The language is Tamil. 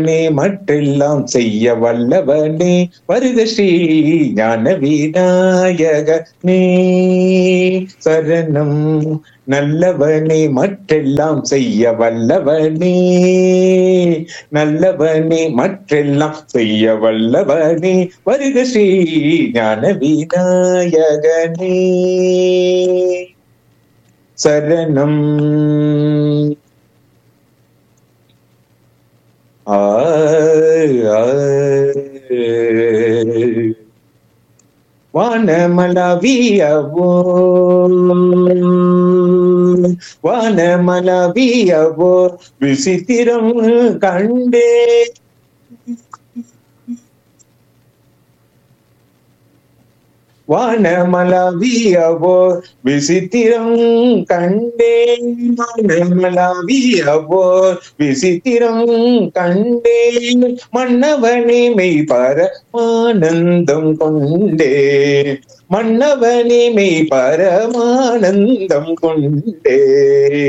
நீ மற்றெல்லாம் செய்ய வல்லவனே வருக ஸ்ரீ ஞான விநாயக நீ சரணம் நல்லவனே மற்றெல்லாம் செய்ய வல்லவனே நல்லவனே மற்றெல்லாம் செய்ய வல்லவனே வருக ஸ்ரீ ஞான விநாயகனே சரணம் ஆ ஆ. வானமலவியவோ வானமலவியவோ விசித்திரம் கண்டே வானமலவியவோ விசித்திரம் கண்டேன் வானமலவியவோ விசித்திரம் கண்டேன் மன்னவனே மெய் பரமானந்தம் கொண்டே மன்னவனே மெய் பரமானந்தம் கொண்டே